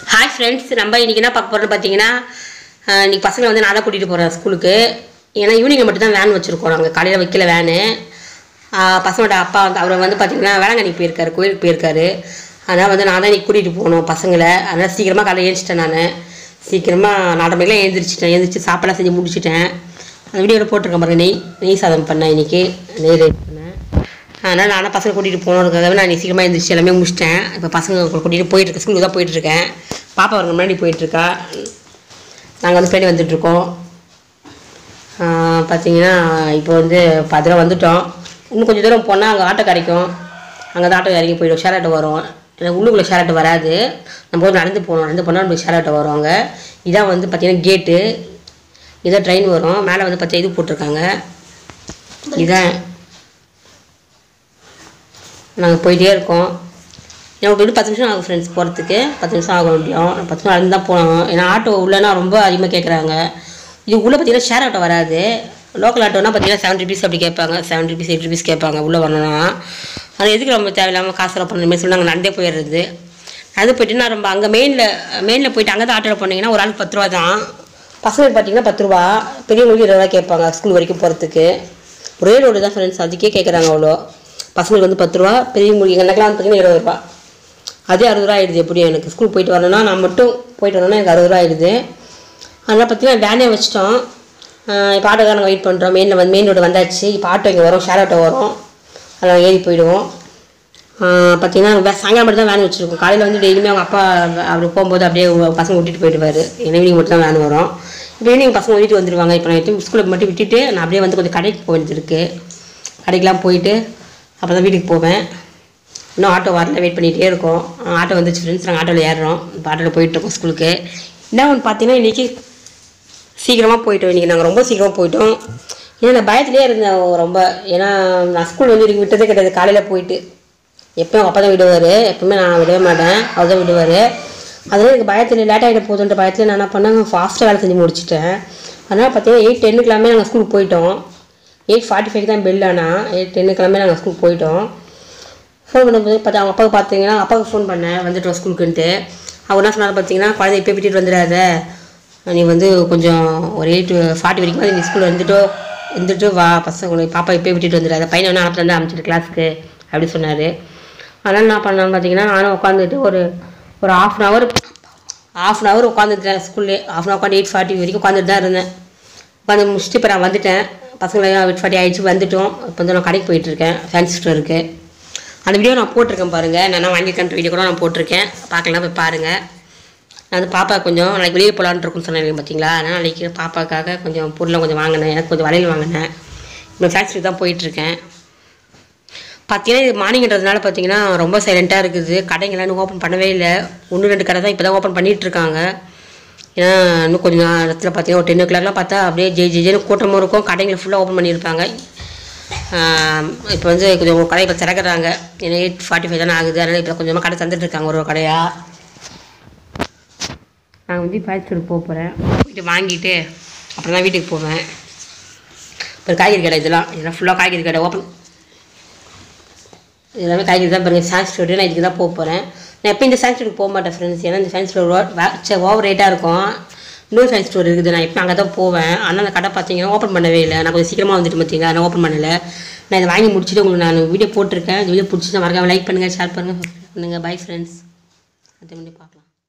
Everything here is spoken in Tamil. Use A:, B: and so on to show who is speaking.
A: ஹாய் ஃப்ரெண்ட்ஸ் நம்ம இன்றைக்கி என்ன பார்க்க போகிறோம்னு பார்த்தீங்கன்னா ஆஹ் இன்னைக்கு பசங்களை வந்து நான் தான் கூட்டிகிட்டு போகிறேன் ஸ்கூலுக்கு ஏன்னா ஈவினிங்கில் மட்டும் தான் வேன் வச்சுருக்கோம் நாங்கள் காலையில் வைக்கல வேனு ஆஹ் பசங்களோட அப்பா வந்து அவர் வந்து பார்த்தீங்கன்னா வேளாங்கண்ணி போயிருக்காரு கோயிலுக்கு போயிருக்காரு அதனால் வந்து நான் தான் இன்னைக்கு கூட்டிகிட்டு போகணும் பசங்களை அதனால் சீக்கிரமாக காலையில் எழுந்திச்சிட்டேன் நான் சீக்கிரமாக நாலரை மணிக்கெலாம் எழுந்திரிச்சிட்டேன் எழுந்திரிச்சு சாப்பாடெல்லாம் செஞ்சு முடிச்சிட்டேன் அந்த வீடியோவில் போட்டிருக்கேன் பாருங்க நெய் நெய் சாதம் பண்ணேன் இன்னைக்கு நெய் ரைஸ் பண்ணேன் அதனால் நானும் பசங்க கூட்டிகிட்டு போகணுன்றதுக்காகவே நான் இன்னைக்கு சீக்கிரமாக எழுந்திரிச்சு எல்லாமே முடிச்சிட்டேன் இப்போ பசங்க கூட்டிகிட்டு போயிட்டுருக்கேன் ஸ்கூலுக்கு தான் போயிட்டுருக்கேன் பாப்பா அவங்க முன்னாடி போயிட்டுருக்கா நாங்கள் வந்து பின்னாடி வந்துட்டுருக்கோம் பார்த்தீங்கன்னா இப்போ வந்து பதிர வந்துட்டோம் இன்னும் கொஞ்சம் தூரம் போனால் அங்கே ஆட்டோ கிடைக்கும் அங்கே தான் ஆட்டோ இறங்கி போயிடும் ஷேர் ஆட்டோ வரும் இல்லை உள்ளுக்குள்ளே ஷேர் ஆட்டோ வராது நம்ம வந்து நடந்து போகணும் நடந்து போனால் நம்மளுக்கு ஷேர் ஆட்டோ வரும் அங்கே இதான் வந்து பார்த்தீங்கன்னா கேட்டு இதான் ட்ரெயின் வரும் மேலே வந்து பார்த்தா இது போட்டிருக்காங்க இதான் நாங்கள் போயிட்டே இருக்கோம் எனக்கு வந்து பத்து நிமிஷம் ஆகும் ஃப்ரெண்ட்ஸ் போகிறதுக்கு பத்து நிமிஷம் ஆக முடியும் பத்து நிமிஷம் நடந்து தான் போகணும் ஏன்னா ஆட்டோ உள்ளனா ரொம்ப அதிகமாக கேட்குறாங்க இது உள்ளே பார்த்தீங்கன்னா ஷேர் ஆட்டோ வராது லோக்கல் ஆட்டோனா பார்த்தீங்கன்னா செவன் ருபீஸ் அப்படி கேட்பாங்க செவன் ருபீஸ் எயிட் ருபீஸ் கேட்பாங்க உள்ளே வரணும்னா அது எதுக்கு நம்ம தேவையில்லாமல் காசு செலவு பண்ண மாதிரி சொல்லி நாங்கள் நடந்தே போயிடுறது அது போயிட்டு நான் ரொம்ப அங்கே மெயினில் மெயினில் போயிட்டு அங்கே தான் ஆட்டோவில் போனீங்கன்னா ஒரு ஆளுக்கு பத்து ரூபா தான் பசங்களுக்கு பார்த்தீங்கன்னா பத்து ரூபா பெரியவங்களுக்கு இருபது ரூபா கேட்பாங்க ஸ்கூல் வரைக்கும் போகிறதுக்கு ஒரே ரோடு தான் ஃப்ரெண்ட்ஸ் அதுக்கே கேட்குறாங்க அவ்வளோ பசங்களுக்கு வந்து பத்து ரூபா பெரியவங்களுக்கு எங்கள் எனக்குலாம் பார்த்தீங்கன்னா இருபது ரூபா அதே அறுபது ரூபா ஆயிடுது எப்படியும் எனக்கு ஸ்கூல் போயிட்டு வரணும்னா நான் மட்டும் போயிட்டு வரணும்னா எனக்கு அறுபது ரூபா ஆயிடுது அதனால் பார்த்தீங்கன்னா வேனே வச்சிட்டோம் இப்போ ஆட்டோக்காக நாங்கள் வெயிட் பண்ணுறோம் மெயினில் வந்து மெயின் ரோடு வந்தாச்சு இப்போ ஆட்டோ இங்கே வரும் ஷேர் ஆட்டோ வரும் அதில் ஏறி போயிடுவோம் பார்த்தீங்கன்னா வே- சாயங்காலம் மட்டும் தான் வேன் வச்சுருக்கோம் காலையில் வந்து டெய்லியுமே அவங்க அப்பா அவர் போகும்போது அப்படியே உங்க பசங்க விட்டுட்டு போயிடுவார் ஈவினிங் மட்டும் தான் வேன் வரும் இப்போ ஈவினிங் பசங்க வீட்டுக்கு வந்துடுவாங்க இப்போ நான் ஸ்கூலுக்கு மட்டும் விட்டுட்டு நான் அப்படியே வந்து கொஞ்சம் கடைக்கு போக வேண்டியது இருக்குது கடைக்கெலாம் போயிட்டு அப்போ தான் வீட்டுக்கு போவேன் இன்னும் ஆட்டோ வரல வெயிட் பண்ணிகிட்டே இருக்கோம் ஆட்டோ வந்துச்சு ஃப்ரெண்ட்ஸ் நாங்கள் ஆட்டோவில் ஏறுறோம் இப்போ ஆட்டோவில் போயிட்டுருக்கோம் ஸ்கூலுக்கு என்ன ஒன்று பார்த்தீங்கன்னா இன்றைக்கி சீக்கிரமாக போயிட்டோம் இன்றைக்கி நாங்கள் ரொம்ப சீக்கிரமாக போயிட்டோம் ஏன்னா நான் பயத்துலேயே இருந்தேன் ரொம்ப ஏன்னா நான் ஸ்கூல் வந்து இன்றைக்கி விட்டதே கிடையாது காலையில் போயிட்டு எப்பயும் அவங்க அப்பா தான் விடுவார் எப்பவுமே நான் விடவே மாட்டேன் அவர் தான் விடுவார் அதனால் எனக்கு பயத்தில் லேட் ஆகிட போகுதுன்ற பயத்தில் நான் என்ன பண்ணேன் ஃபாஸ்ட்டாக வேலை செஞ்சு முடிச்சிட்டேன் அதனால் பார்த்தீங்கன்னா எயிட் டென்னுக்கெல்லாமே நாங்கள் ஸ்கூலுக்கு போயிட்டோம் எயிட் ஃபார்ட்டி ஃபைவ் தான் பெல் ஆனால் எயிட் டென்னுக்கெல்லாமே நாங்கள் ஸ்கூலுக்கு போயிட்டோம் ஃபோன் பண்ணும்போது பார்த்தா அவங்க அப்பாவுக்கு பார்த்தீங்கன்னா அப்பாவுக்கு ஃபோன் பண்ணேன் வந்துட்டோம் ஸ்கூலுக்குன்ட்டு அவர் என்ன சொன்னார் பார்த்தீங்கன்னா குழந்தை இப்போ விட்டுட்டு வந்துடாத நீ வந்து கொஞ்சம் ஒரு எயிட் ஃபார்ட்டி வரைக்கும் நீ ஸ்கூலில் இருந்துட்டோ இருந்துட்டு வா பசங்களை பாப்பா இப்போ விட்டுட்டு வந்துடாத பையனை வேணா அனுப்பிட்டு வந்து அனுப்பிச்சிட்டு கிளாஸுக்கு அப்படி சொன்னார் அதனால் என்ன பண்ணேன்னு பார்த்தீங்கன்னா நானும் உட்காந்துட்டு ஒரு ஒரு half an hour half an hour உட்காந்துருந்தேன் ஸ்கூல்லே ஆஃப் அன் ஹவர் உட்காந்து எயிட் ஃபார்ட்டி வரைக்கும் உட்காந்துட்டு தான் இருந்தேன் உட்காந்து முடிச்சுட்டு இப்போ நான் வந்துட்டேன் பசங்களை எயிட் ஃபார்ட்டி ஆயிடுச்சு வந்துட்டோம் இப்போ வந்து நான் கடைக்கு போயிட்டுருக்கேன் ஃபேன்சி ஸ்டோருக்கு அந்த வீடியோ நான் போட்டிருக்கேன் பாருங்கள் நான் என்ன வாங்கியிருக்கேன் வீடியோ கூட நான் போட்டிருக்கேன் பார்க்கலாம் போய் பாருங்கள் நான் வந்து பாப்பா கொஞ்சம் நாளைக்கு வெளியே போகலான்னு இருக்குன்னு சொன்னேன் பார்த்தீங்களா அதனால் நாளைக்கு பாப்பாக்காக கொஞ்சம் பொருளை கொஞ்சம் வாங்கினேன் எனக்கு கொஞ்சம் வளையல் வாங்கினேன் இப்போ ஃபேக்ட்ரி தான் போயிட்டுருக்கேன் பார்த்தீங்கன்னா இது மார்னிங்கிறதுனால பார்த்தீங்கன்னா ரொம்ப சைலண்ட்டாக இருக்குது கடைங்கெல்லாம் இன்னும் ஓப்பன் பண்ணவே இல்லை ஒன்று ரெண்டு கடை தான் இப்போ தான் ஓப்பன் பண்ணிகிட்டு இருக்காங்க ஏன்னா இன்னும் கொஞ்சம் நேரத்தில் பார்த்தீங்கன்னா ஒரு டென் ஓ கிளாக்லாம் பார்த்தா அப்படியே ஜெய் ஜெய் ஜெய்னு கூட்டமும் இருக்கும் கடைங்களை ஃபுல்லாக ஓப்பன் பண்ணியிருப்பாங்க இப்போ வந்து கொஞ்சம் கடை இப்போ திறக்கிறாங்க ஏன்னா எயிட் ஃபார்ட்டி ஃபைவ் தானே ஆகுது அதனால் இப்போ கொஞ்சமாக கடை தந்துட்டு இருக்காங்க ஒரு ஒரு கடையாக நான் வந்து ஃபேக்ட்ரி போக போகிறேன் போயிட்டு வாங்கிட்டு அப்புறம் தான் வீட்டுக்கு போவேன் இப்போ காய்கறி கடை இதெல்லாம் இதெல்லாம் ஃபுல்லாக காய்கறி கடை ஓப்பன் எல்லாமே காய்கறி தான் பாருங்கள் சயின்ஸ் ஸ்டோரி நான் இதுக்கு தான் போக போகிறேன் நான் எப்போ இந்த சயின்ஸ் ஸ்டோருக்கு போக மாட்டேன் ஃப்ரெண்ட்ஸ் ஏன்னா இந்த சயின்ஸ் ஸ்டோர் ஓவர் ரேட்டாக இருக்கும் இன்னொரு சயின்ஸ் ஸ்டோர் இருக்குது நான் எப்போ அங்கே தான் போவேன் ஆனால் அந்த கடை பார்த்தீங்கன்னா ஓப்பன் பண்ணவே இல்லை நான் கொஞ்சம் சீக்கிரமாக வந்துட்டு பார்த்தீங்க நான் ஓப்பன் பண்ணலை நான் இதை வாங்கி முடிச்சுட்டு உங்களுக்கு நான் வீடியோ போட்டிருக்கேன் இந்த வீடியோ பிடிச்சி மறக்காம லைக் பண்ணுங்கள் ஷேர் பண்ணுங்கள் பண்ணுங்கள் பை ஃப்ரெண்ட்ஸ் அடுத்த வீடியோ பார்க்கலாம்